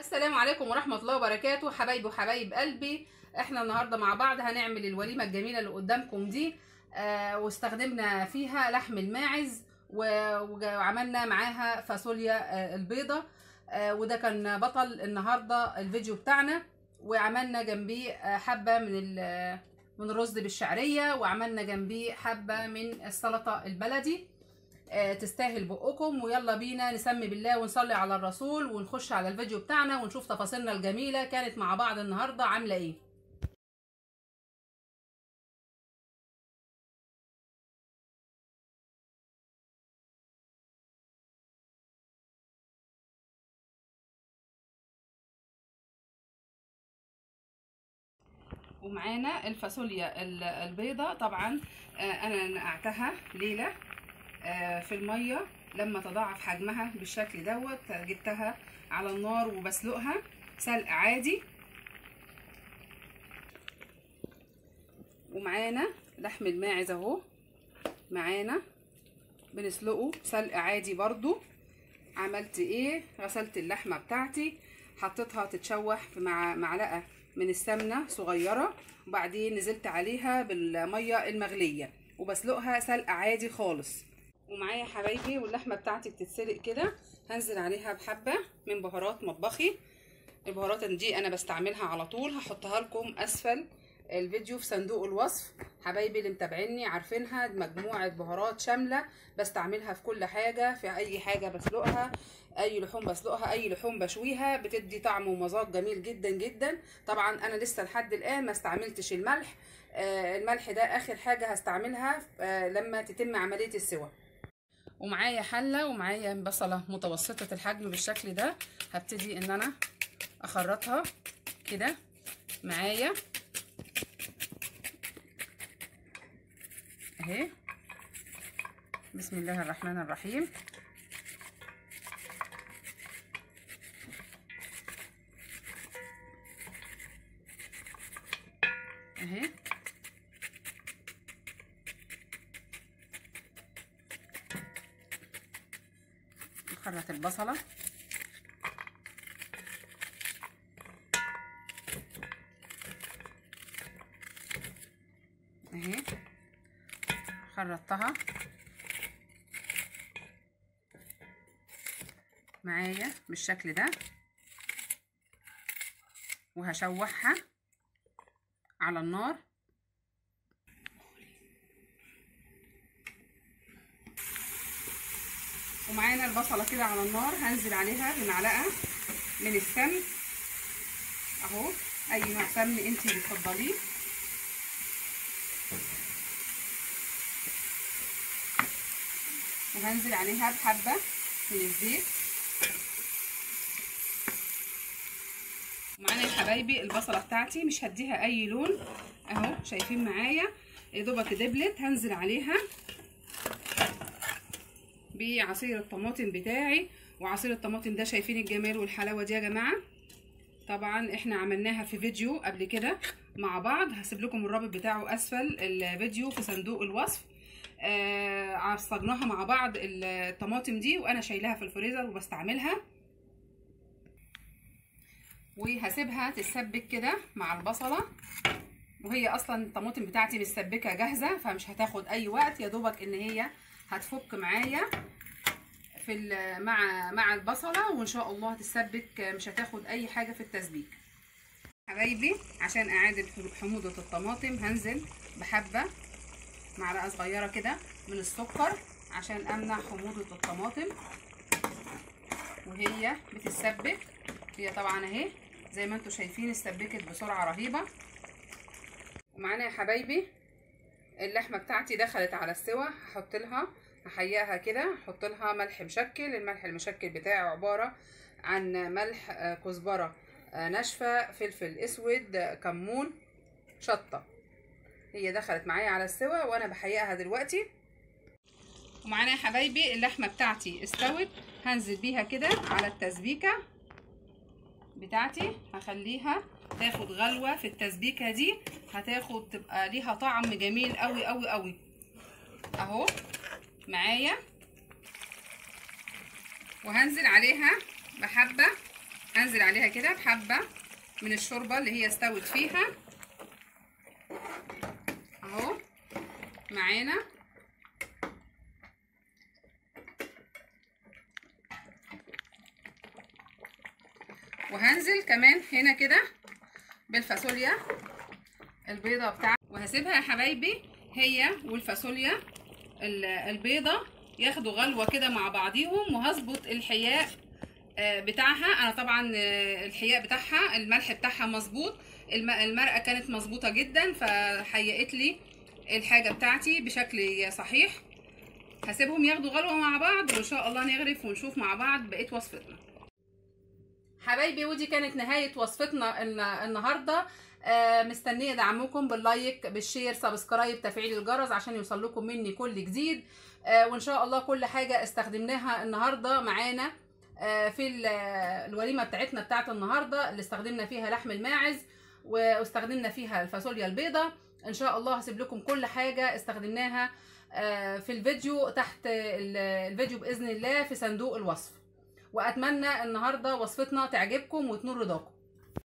السلام عليكم ورحمة الله وبركاته حبايبي وحبايب قلبي احنا النهاردة مع بعض هنعمل الوليمة الجميلة اللي قدامكم دي آه واستخدمنا فيها لحم الماعز و- وعملنا معاها فاصوليا آه البيضة آه وده كان بطل النهاردة الفيديو بتاعنا وعملنا جنبيه آه حبة من ال- من الرز بالشعرية وعملنا جنبيه حبة من السلطة البلدي آه، تستاهل بقكم ويلا بينا نسمي بالله ونصلي على الرسول ونخش على الفيديو بتاعنا ونشوف تفاصيلنا الجميلة كانت مع بعض النهاردة عاملة ايه ومعانا الفاصوليا ال- البيضة طبعا آه، انا نقعتها ليلة آه، في المية لما تضاعف حجمها بالشكل دوت جبتها على النار وبسلقها سلق عادي ومعانا لحم الماعز اهو معانا بنسلقه سلق عادي برضو عملت ايه غسلت اللحمه بتاعتي حطيتها تتشوح مع معلقه من السمنه صغيره وبعدين نزلت عليها بالميه المغليه وبسلقها سلق عادي خالص ومعايا حبايبي واللحمه بتاعتي بتتسلق كده هنزل عليها بحبه من بهارات مطبخي البهارات دي انا بستعملها على طول هحطها لكم اسفل الفيديو في صندوق الوصف حبايبي اللي متابعيني عارفينها مجموعه بهارات شامله بستعملها في كل حاجه في اي حاجه بسلقها اي لحوم بسلقها اي لحوم بشويها بتدي طعم ومذاق جميل جدا جدا طبعا انا لسه لحد الان ما استعملتش الملح آه الملح ده اخر حاجه هستعملها آه لما تتم عمليه السوى ومعايا حله ومعايا بصله متوسطه الحجم بالشكل ده هبتدي ان انا اخرطها كده معايا اهي بسم الله الرحمن الرحيم اهي نخرط البصله اهي خرطتها معايا بالشكل ده وهشوحها على النار ومعانا البصلة كده على النار هنزل عليها بمعلقة من السمن اهو اي نوع سمن انتي بتفضليه وهنزل عليها بحبة من الزيت معانا يا حبايبي البصلة بتاعتي مش هديها اي لون اهو شايفين معايا يا دوبك دبلت هنزل عليها بعصير الطماطم بتاعي وعصير الطماطم ده شايفين الجمال والحلاوة دي يا جماعة طبعا احنا عملناها في فيديو قبل كده مع بعض هسيب لكم الرابط بتاعه اسفل الفيديو في صندوق الوصف آه عصرناها مع بعض الطماطم دي وانا شايلاها في الفريزر وبستعملها وهسيبها تتسبك كده مع البصله وهي اصلا الطماطم بتاعتي متسبكه جاهزه فمش هتاخد اي وقت يا دوبك ان هي هتفك معايا في مع مع البصله وان شاء الله هتتسبك مش هتاخد اي حاجه في التسبيك حبايبي عشان اعادل حموضه الطماطم هنزل بحبه معلقه صغيره كده من السكر عشان امنع حموضه الطماطم وهي بتتسبك هي طبعا اهي زي ما انتم شايفين اتسبكت بسرعه رهيبه ومعانا يا حبايبي اللحمه بتاعتي دخلت على السوا هحط لها هحيقها كده احط لها ملح مشكل الملح المشكل بتاعي عباره عن ملح كزبره ناشفه فلفل اسود كمون شطه هي دخلت معايا على السوا وانا بحيقها دلوقتي ومعانا يا حبايبي اللحمه بتاعتي استوت هنزل بيها كده على التسبيكه بتاعتي هخليها تاخد غلوه في التسبيكه دي هتاخد تبقى ليها طعم جميل قوي قوي قوي اهو معايا وهنزل عليها بحبه هنزل عليها كده بحبه من الشوربه اللي هي استوت فيها اهو معانا وهنزل كمان هنا كده بالفاصوليا البيضه بتاعتي وهسيبها يا حبايبي هي والفاصوليا البيضه ياخدوا غلوه كده مع بعضيهم وهظبط الحياء بتاعها انا طبعا الحياء بتاعها الملح بتاعها مظبوط المرقه كانت مظبوطه جدا فحيقت لي الحاجه بتاعتي بشكل صحيح هسيبهم ياخدوا غلوه مع بعض وان شاء الله نغرف ونشوف مع بعض بقيه وصفتنا حبايبي ودي كانت نهايه وصفتنا النهارده آه مستنيه دعمكم باللايك بالشير سبسكرايب تفعيل الجرس عشان يوصل لكم مني كل جديد آه وان شاء الله كل حاجه استخدمناها النهارده معانا آه في الوليمه بتاعتنا بتاعت النهارده اللي استخدمنا فيها لحم الماعز واستخدمنا فيها الفاصوليا البيضاء ان شاء الله هسيب لكم كل حاجه استخدمناها في الفيديو تحت الفيديو باذن الله في صندوق الوصف واتمنى النهارده وصفتنا تعجبكم وتنور رضاكم